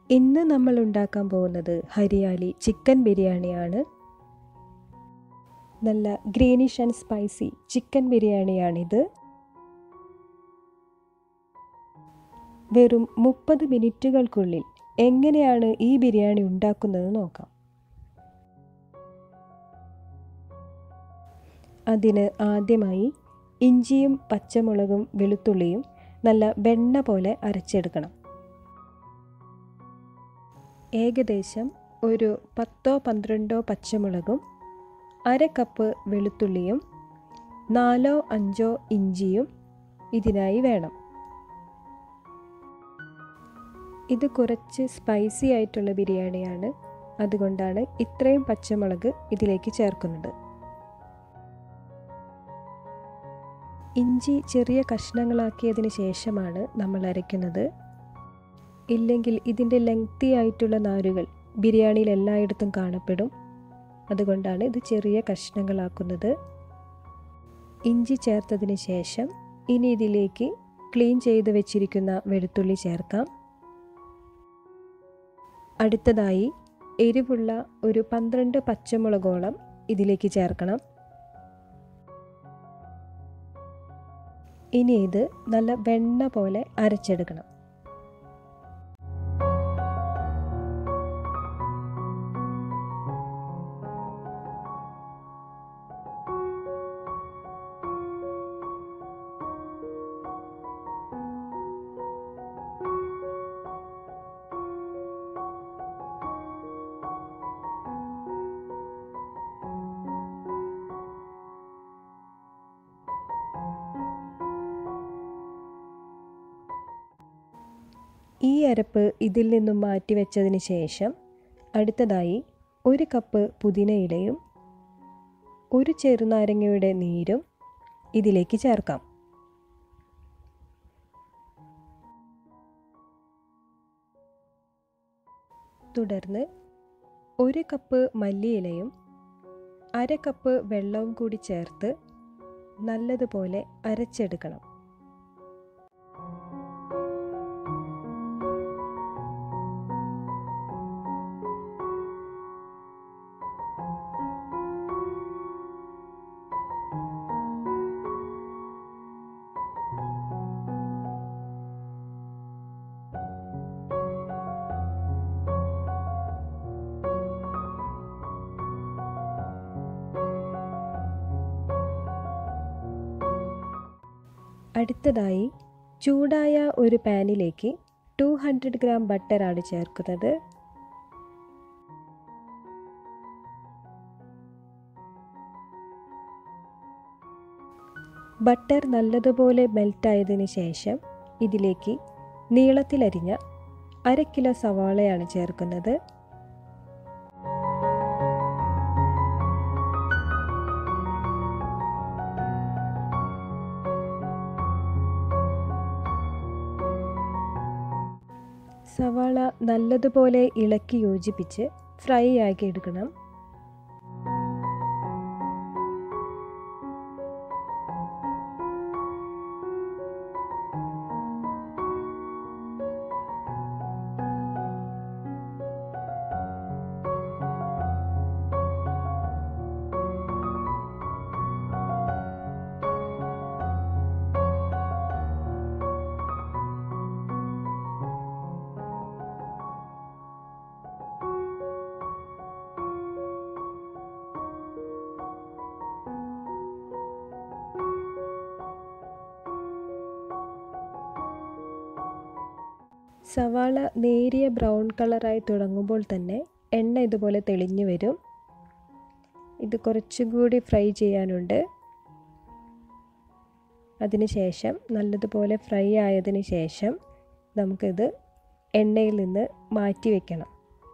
ഇന്ന് നമ്മൾ ഉണ്ടാക്കാൻ പോകുന്നത് ഹരിയാലി ചിക്കൻ ബിരിയാണിയാണ് നല്ല ഗ്രീനിഷ് ആൻഡ് സ്പൈസി ചിക്കൻ ബിരിയാണിയാണിത് വെറും മുപ്പത് മിനിറ്റുകൾക്കുള്ളിൽ എങ്ങനെയാണ് ഈ ബിരിയാണി ഉണ്ടാക്കുന്നത് നോക്കാം അതിന് ആദ്യമായി ഇഞ്ചിയും പച്ചമുളകും വെളുത്തുള്ളിയും നല്ല വെണ്ണ പോലെ അരച്ചെടുക്കണം ഏകദേശം ഒരു പത്തോ പന്ത്രണ്ടോ പച്ചമുളകും അര കപ്പ് വെളുത്തുള്ളിയും നാലോ അഞ്ചോ ഇഞ്ചിയും ഇതിനായി വേണം ഇത് കുറച്ച് സ്പൈസി ആയിട്ടുള്ള ബിരിയാണിയാണ് അതുകൊണ്ടാണ് ഇത്രയും പച്ചമുളക് ഇതിലേക്ക് ചേർക്കുന്നത് ഇഞ്ചി ചെറിയ കഷ്ണങ്ങളാക്കിയതിന് ശേഷമാണ് നമ്മൾ അരയ്ക്കുന്നത് ഇല്ലെങ്കിൽ ഇതിൻ്റെ ലെങ്തി ആയിട്ടുള്ള നാരുകൾ ബിരിയാണിയിൽ എല്ലായിടത്തും കാണപ്പെടും അതുകൊണ്ടാണ് ഇത് ചെറിയ കഷ്ണങ്ങളാക്കുന്നത് ഇഞ്ചി ചേർത്തതിന് ശേഷം ഇനി ഇതിലേക്ക് ക്ലീൻ ചെയ്ത് വെച്ചിരിക്കുന്ന വെളുത്തുള്ളി ചേർക്കാം അടുത്തതായി എരിവുള്ള ഒരു പന്ത്രണ്ട് പച്ചമുളകോളം ഇതിലേക്ക് ചേർക്കണം ഇനി ഇത് നല്ല വെണ്ണ പോലെ അരച്ചെടുക്കണം ഈ അരപ്പ് ഇതിൽ നിന്നും മാറ്റി വെച്ചതിന് ശേഷം അടുത്തതായി ഒരു കപ്പ് പുതിനയിലയും ഒരു ചെറുനാരങ്ങയുടെ നീരും ഇതിലേക്ക് ചേർക്കാം തുടർന്ന് ഒരു കപ്പ് മല്ലിയിലയും അര കപ്പ് വെള്ളവും കൂടി ചേർത്ത് നല്ലതുപോലെ അരച്ചെടുക്കണം അടുത്തതായി ചൂടായ ഒരു പാനിലേക്ക് ടു ഹൺഡ്രഡ് ഗ്രാം ബട്ടറാണ് ചേർക്കുന്നത് ബട്ടർ നല്ലതുപോലെ മെൽറ്റായതിനു ശേഷം ഇതിലേക്ക് നീളത്തിലരിഞ്ഞ അര കിലോ സവാളയാണ് ചേർക്കുന്നത് സവാള നല്ലതുപോലെ ഇളക്കി യോജിപ്പിച്ച് ഫ്രൈ ആക്കി എടുക്കണം സവാള നേരിയ ബ്രൗൺ കളറായി തുടങ്ങുമ്പോൾ തന്നെ എണ്ണ ഇതുപോലെ തെളിഞ്ഞു വരും ഇത് കുറച്ചും കൂടി ഫ്രൈ ചെയ്യാനുണ്ട് അതിനുശേഷം നല്ലതുപോലെ ഫ്രൈ ആയതിന് ശേഷം നമുക്കിത് എണ്ണയിൽ നിന്ന് മാറ്റി വയ്ക്കണം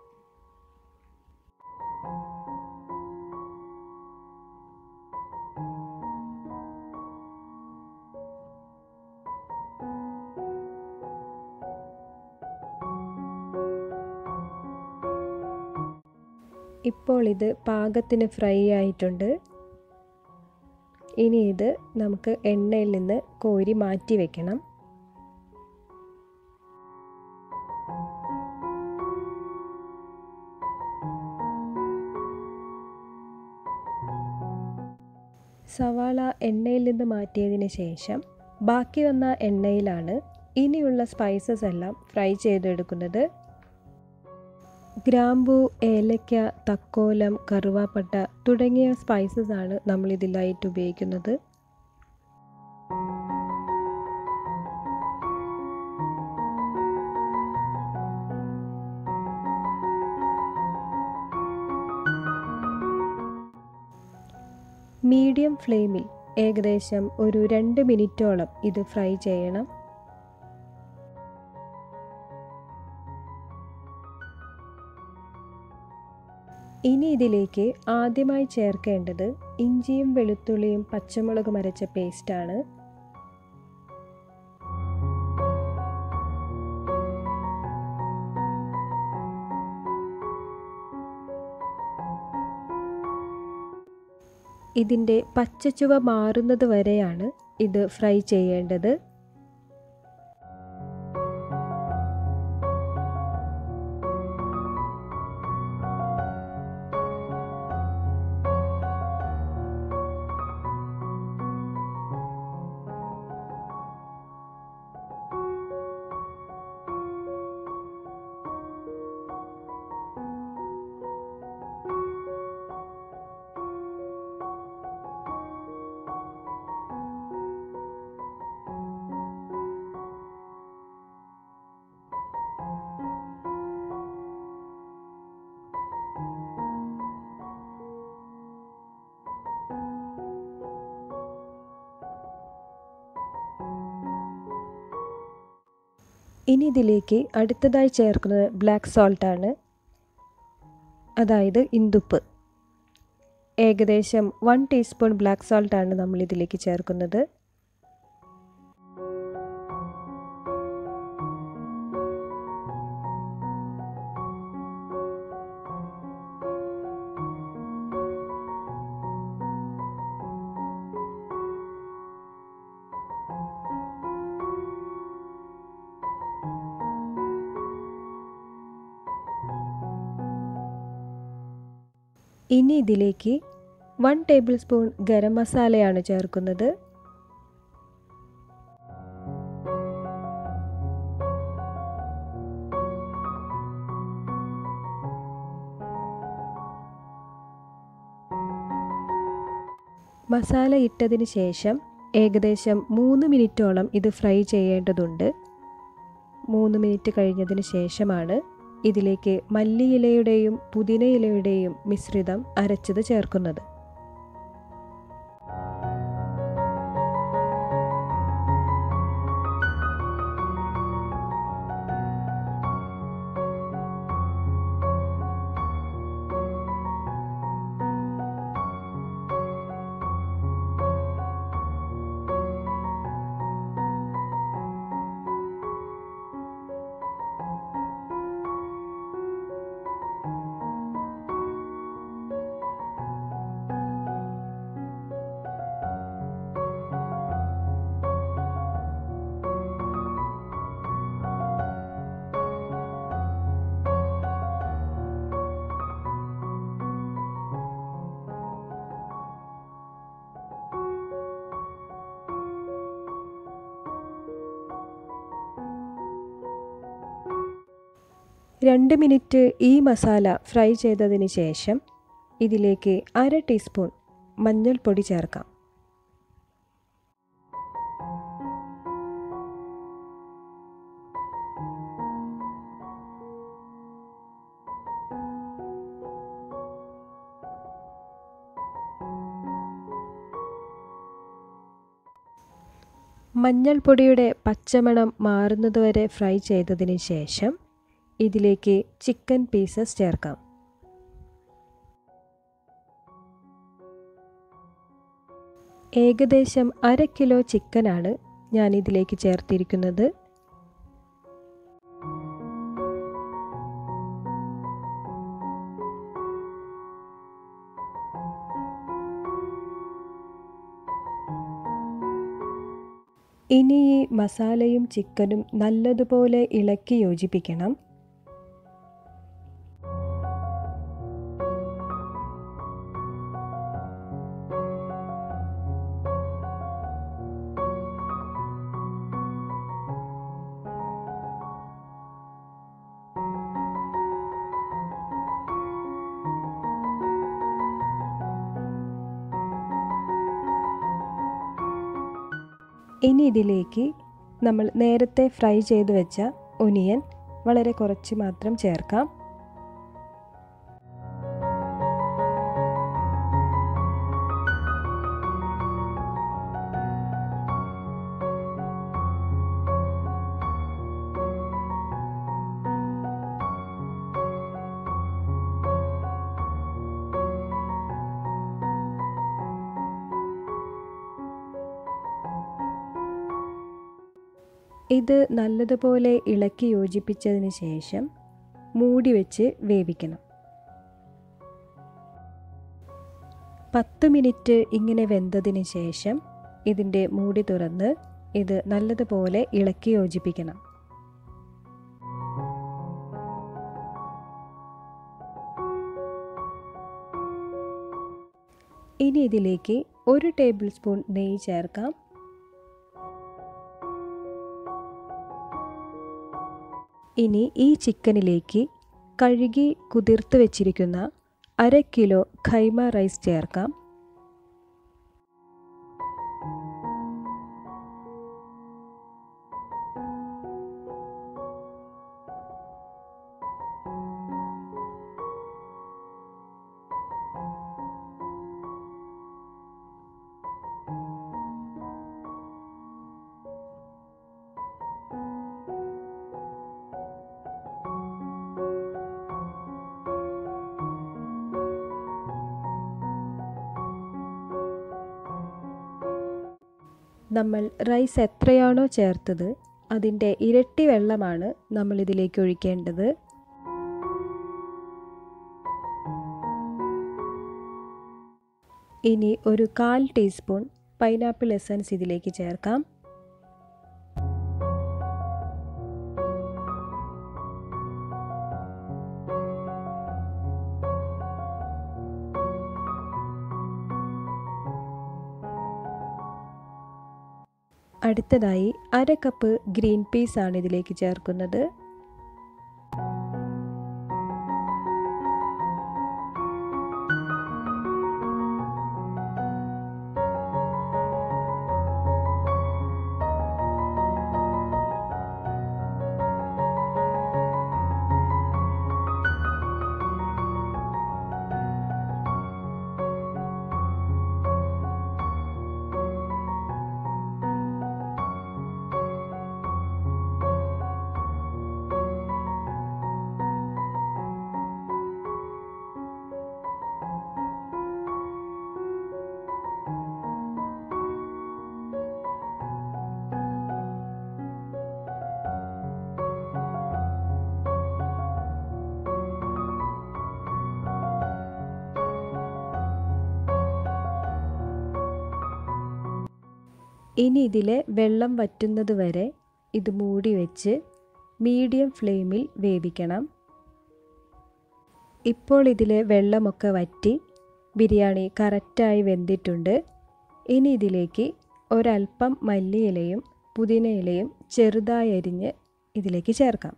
ഇപ്പോൾ ഇത് പാകത്തിന് ഫ്രൈ ആയിട്ടുണ്ട് ഇനി ഇത് നമുക്ക് എണ്ണയിൽ നിന്ന് കോരി മാറ്റി വെക്കണം സവാള എണ്ണയിൽ നിന്ന് മാറ്റിയതിന് ശേഷം ബാക്കി വന്ന എണ്ണയിലാണ് ഇനിയുള്ള സ്പൈസസ് എല്ലാം ഫ്രൈ ചെയ്തെടുക്കുന്നത് ഗ്രാമ്പു ഏലക്ക തക്കോലം കറുവാപ്പട്ട തുടങ്ങിയ സ്പൈസസ് ആണ് നമ്മൾ ഇതിലായിട്ട് ഉപയോഗിക്കുന്നത് മീഡിയം ഫ്ലെയിമിൽ ഏകദേശം ഒരു രണ്ട് മിനിറ്റോളം ഇത് ഫ്രൈ ചെയ്യണം ഇനി ഇതിലേക്ക് ആദ്യമായി ചേർക്കേണ്ടത് ഇഞ്ചിയും വെളുത്തുള്ളിയും പച്ചമുളകും അരച്ച പേസ്റ്റാണ് ഇതിൻ്റെ പച്ചച്ചുവ മാറുന്നത് വരെയാണ് ഇത് ഫ്രൈ ചെയ്യേണ്ടത് ഇനി ഇതിലേക്ക് അടുത്തതായി ചേർക്കുന്നത് ബ്ലാക്ക് സോൾട്ടാണ് അതായത് ഇന്ദുപ്പ് ഏകദേശം വൺ ടീസ്പൂൺ ബ്ലാക്ക് സോൾട്ടാണ് നമ്മൾ ഇതിലേക്ക് ചേർക്കുന്നത് ഇനി ഇതിലേക്ക് വൺ ടേബിൾ സ്പൂൺ ഗരം മസാലയാണ് ചേർക്കുന്നത് മസാല ഇട്ടതിന് ശേഷം ഏകദേശം മൂന്ന് മിനിറ്റോളം ഇത് ഫ്രൈ ചെയ്യേണ്ടതുണ്ട് മൂന്ന് മിനിറ്റ് കഴിഞ്ഞതിന് ശേഷമാണ് ഇതിലേക്ക് മല്ലിയിലയുടെയും പുതിനയിലയുടെയും മിശ്രിതം അരച്ചത് ചേർക്കുന്നത് രണ്ട് മിനിറ്റ് ഈ മസാല ഫ്രൈ ചെയ്തതിന് ശേഷം ഇതിലേക്ക് അര ടീസ്പൂൺ മഞ്ഞൾപ്പൊടി ചേർക്കാം മഞ്ഞൾപ്പൊടിയുടെ പച്ചമണം മാറുന്നതുവരെ ഫ്രൈ ചെയ്തതിന് ശേഷം ഇതിലേക്ക് ചിക്കൻ പീസസ് ചേർക്കാം ഏകദേശം അര കിലോ ചിക്കനാണ് ഞാൻ ഇതിലേക്ക് ചേർത്തിരിക്കുന്നത് ഇനി ഈ മസാലയും ചിക്കനും നല്ലതുപോലെ ഇളക്കി യോജിപ്പിക്കണം ഇനി ഇതിലേക്ക് നമ്മൾ നേരത്തെ ഫ്രൈ ചെയ്ത് വെച്ച ഒനിയൻ വളരെ കുറച്ച് മാത്രം ചേർക്കാം ഇത് നല്ലതുപോലെ ഇളക്കി യോജിപ്പിച്ചതിന് ശേഷം മൂടി വെച്ച് വേവിക്കണം പത്ത് മിനിറ്റ് ഇങ്ങനെ വെന്തതിന് ശേഷം ഇതിൻ്റെ മൂടി തുറന്ന് ഇത് നല്ലതുപോലെ ഇളക്കി യോജിപ്പിക്കണം ഇനി ഇതിലേക്ക് ഒരു ടേബിൾ സ്പൂൺ നെയ്യ് ചേർക്കാം ഇനി ഈ ചിക്കനിലേക്ക് കഴുകി കുതിർത്ത് വെച്ചിരിക്കുന്ന അര കിലോ ഖൈമ റൈസ് ചേർക്കാം നമ്മൾ റൈസ് എത്രയാണോ ചേർത്തത് അതിൻ്റെ ഇരട്ടി വെള്ളമാണ് നമ്മൾ ഇതിലേക്ക് ഒഴിക്കേണ്ടത് ഇനി ഒരു കാൽ ടീസ്പൂൺ പൈനാപ്പിൾ എസൻസ് ഇതിലേക്ക് ചേർക്കാം അടുത്തതായി അര കപ്പ് ഗ്രീൻ പീസ് ആണ് ഇതിലേക്ക് ചേർക്കുന്നത് ഇനി ഇതിലെ വെള്ളം വറ്റുന്നത് വരെ ഇത് മൂടി വെച്ച് മീഡിയം ഫ്ലെയിമിൽ വേവിക്കണം ഇപ്പോൾ ഇതിലെ വെള്ളമൊക്കെ വറ്റി ബിരിയാണി കറക്റ്റായി വെന്തിട്ടുണ്ട് ഇനി ഇതിലേക്ക് ഒരൽപ്പം മല്ലിയിലയും പുതിനയിലയും ചെറുതായി അരിഞ്ഞ് ഇതിലേക്ക് ചേർക്കാം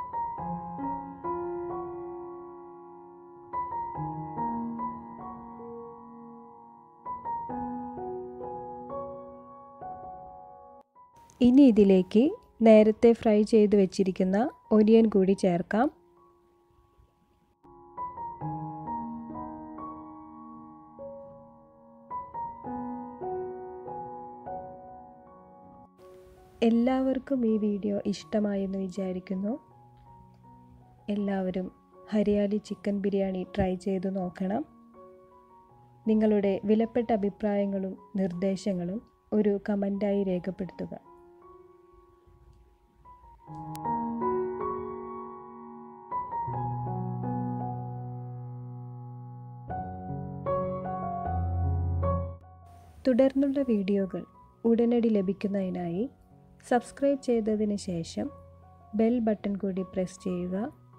ഇനി ഇതിലേക്ക് നേരത്തെ ഫ്രൈ ചെയ്ത് വെച്ചിരിക്കുന്ന ഒനിയൻ കൂടി ചേർക്കാം എല്ലാവർക്കും ഈ വീഡിയോ ഇഷ്ടമായെന്ന് വിചാരിക്കുന്നു എല്ലാവരും ഹരിയാലി ചിക്കൻ ബിരിയാണി ട്രൈ ചെയ്ത് നോക്കണം നിങ്ങളുടെ വിലപ്പെട്ട അഭിപ്രായങ്ങളും നിർദ്ദേശങ്ങളും ഒരു കമൻറ്റായി രേഖപ്പെടുത്തുക തുടർന്നുള്ള വീഡിയോകൾ ഉടനടി ലഭിക്കുന്നതിനായി സബ്സ്ക്രൈബ് ചെയ്തതിന് ശേഷം ബെൽ ബട്ടൺ കൂടി പ്രസ് ചെയ്യുക